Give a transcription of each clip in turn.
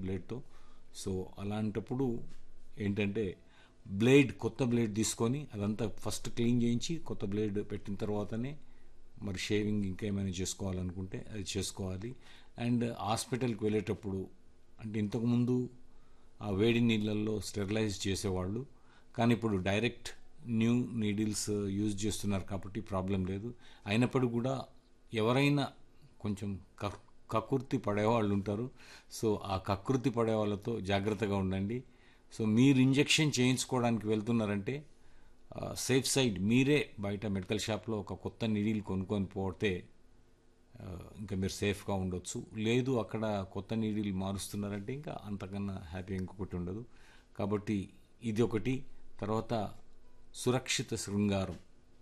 బ్లేడ్తో so అలాంటప్పుడు ఏంటంటే blade కొత్త బ్లేడ్ తీసుకొని అదంతా ఫస్ట్ క్లీన్ చేయించి కొత్త బ్లేడ్ పెట్టిన తర్వాతనే మరి షేవింగ్ ఇంకా ఏమైనా చేసుకోవాలనుకుంటే అది చేసుకోవాలి అండ్ హాస్పిటల్కి వెళ్ళేటప్పుడు అంటే ఇంతకుముందు ఆ వేడి నీళ్ళల్లో స్టెరిలైజ్ చేసేవాళ్ళు కానీ ఇప్పుడు డైరెక్ట్ న్యూ నీడిల్స్ యూజ్ చేస్తున్నారు కాబట్టి ప్రాబ్లం లేదు అయినప్పటికీ కూడా ఎవరైనా కొంచెం క కకృతి పడేవాళ్ళు ఉంటారు సో ఆ కకృతి పడే వాళ్ళతో జాగ్రత్తగా ఉండండి సో మీరు ఇంజెక్షన్ చేయించుకోవడానికి వెళ్తున్నారంటే సేఫ్ సైడ్ మీరే బయట మెడికల్ షాప్లో ఒక కొత్త నిడిల్ కొనుక్కొని పోతే ఆ, ఇంకా మీరు సేఫ్గా ఉండొచ్చు లేదు అక్కడ కొత్త నీడిల్ మారుస్తున్నారంటే ఇంకా అంతకన్నా హ్యాపీ ఇంకొకటి ఉండదు కాబట్టి ఇది ఒకటి తర్వాత సురక్షిత శృంగారం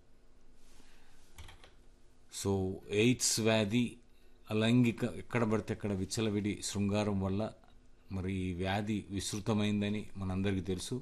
సో ఎయిడ్స్ వ్యాధి అలైంగిక ఎక్కడ పడితే అక్కడ విచ్చలవిడి శృంగారం వల్ల మరి ఈ వ్యాధి విస్తృతమైందని మనందరికీ తెలుసు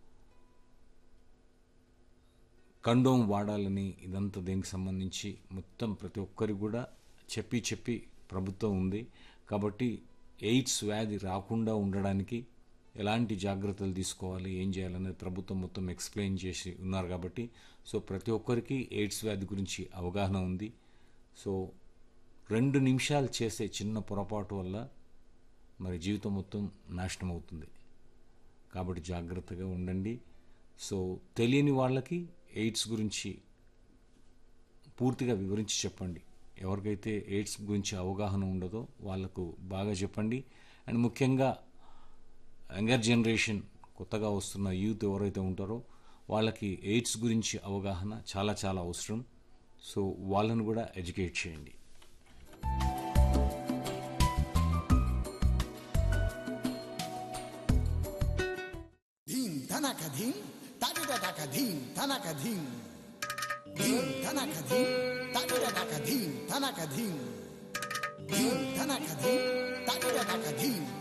కండోమ్ వాడాలని ఇదంతా దీనికి సంబంధించి మొత్తం ప్రతి ఒక్కరికి కూడా చెప్పి చెప్పి ప్రభుత్వం ఉంది కాబట్టి ఎయిడ్స్ వ్యాధి రాకుండా ఉండడానికి ఎలాంటి జాగ్రత్తలు తీసుకోవాలి ఏం చేయాలనేది ప్రభుత్వం మొత్తం ఎక్స్ప్లెయిన్ చేసి ఉన్నారు కాబట్టి సో ప్రతి ఒక్కరికి ఎయిడ్స్ వ్యాధి గురించి అవగాహన ఉంది సో రెండు నిమిషాలు చేసే చిన్న పొరపాటు వల్ల మరి జీవితం మొత్తం నాశనం అవుతుంది కాబట్టి జాగ్రత్తగా ఉండండి సో తెలియని వాళ్ళకి ఎయిడ్స్ గురించి పూర్తిగా వివరించి చెప్పండి ఎవరికైతే ఎయిడ్స్ గురించి అవగాహన ఉండదో వాళ్ళకు బాగా చెప్పండి అండ్ ముఖ్యంగా యంగర్ జనరేషన్ కొత్తగా వస్తున్న యూత్ ఎవరైతే ఉంటారో వాళ్ళకి ఎయిడ్స్ గురించి అవగాహన చాలా చాలా అవసరం సో వాళ్ళను కూడా ఎడ్యుకేట్ చేయండి ధీం ధనక ధీం తడిడక ధీం ధనక ధీం ధీం ధనక ధీం తడిడక ధీం ధనక ధీం ధీం ధనక ధీం తడిడక ధీం